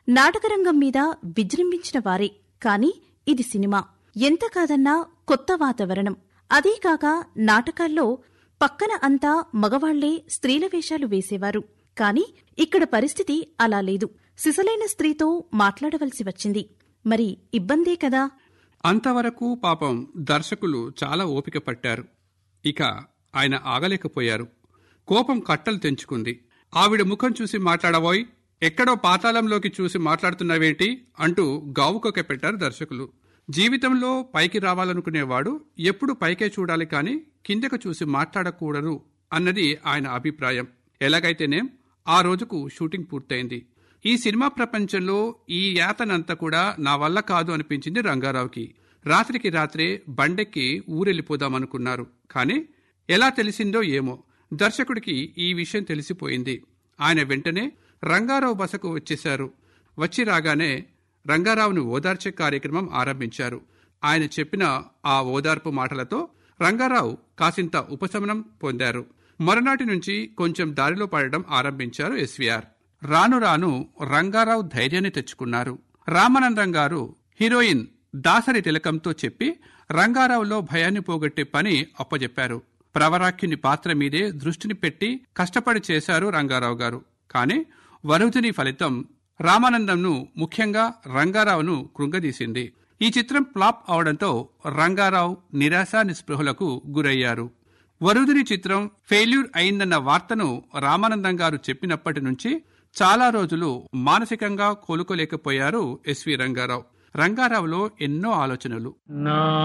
నాటకరంగం మీద విజృంభించిన వారే కాని ఇది సినిమా ఎంత కాదన్నా కొత్త వాతావరణం అదీకాక నాటకాల్లో పక్కన అంతా మగవాళ్లే స్త్రీల వేషాలు వేసేవారు కాని ఇక్కడ పరిస్థితి అలా లేదు సిసలైన స్త్రీతో మాట్లాడవలసి వచ్చింది మరి ఇబ్బందే కదా అంతవరకు పాపం దర్శకులు చాలా ఓపిక పట్టారు ఇక ఆయన ఆగలేకపోయారు కోపం కట్టలు తెంచుకుంది ఆవిడ ముఖం చూసి మాట్లాడబోయ్ ఎక్కడో పాతాళంలోకి చూసి మాట్లాడుతున్నావేంటి అంటూ గావుకొక పెట్టారు దర్శకులు జీవితంలో పైకి రావాలనుకునేవాడు ఎప్పుడు పైకే చూడాలి కాని కిందకు చూసి మాట్లాడకూడదు అన్నది ఆయన అభిప్రాయం ఎలాగైతేనేం ఆ రోజుకు షూటింగ్ పూర్తయింది ఈ సినిమా ప్రపంచంలో ఈ యాతనంతా కూడా నా వల్ల కాదు అనిపించింది రంగారావుకి రాత్రికి రాత్రే బండెక్కి ఊరెళ్ళిపోదామనుకున్నారు కానీ ఎలా తెలిసిందో ఏమో దర్శకుడికి ఈ విషయం తెలిసిపోయింది ఆయన వెంటనే రంగారావు బసకు వచ్చేశారు వచ్చి రాగానే రంగారావును ఓదార్చే కార్యక్రమం ఆరంభించారు ఆయన చెప్పిన ఆ ఓదార్పు మాటలతో రంగారావు కాసింత ఉపశమనం పొందారు మరునాటి నుంచి కొంచెం దారిలో పడడం ఆరంభించారు ఎస్వీఆర్ రాను రాను రంగారావు ధైర్యాన్ని తెచ్చుకున్నారు రామానందం గారు హీరోయిన్ దాసరి తిలకంతో చెప్పి రంగారావులో భయాన్ని పోగొట్టే పని అప్పజెప్పారు ప్రవరాఖ్యుని పాత్ర మీదే దృష్టిని పెట్టి కష్టపడి చేశారు రంగారావు గారు కానీ వరుధిని ఫలితం రామానందంను ముఖ్యంగా రంగారావును కృంగదీసింది ఈ చిత్రం ఫ్లాప్ అవడంతో రంగారావు నిరాశ నిస్పృహలకు గురయ్యారు వరుదిని చిత్రం ఫెయిల్యూర్ అయిందన్న వార్తను రామానందం గారు చెప్పినప్పటి నుంచి చాలా రోజులు మానసికంగా కోలుకోలేకపోయారు ఎస్వి రంగారావు రంగారావులో ఎన్నో ఆలోచనలు నా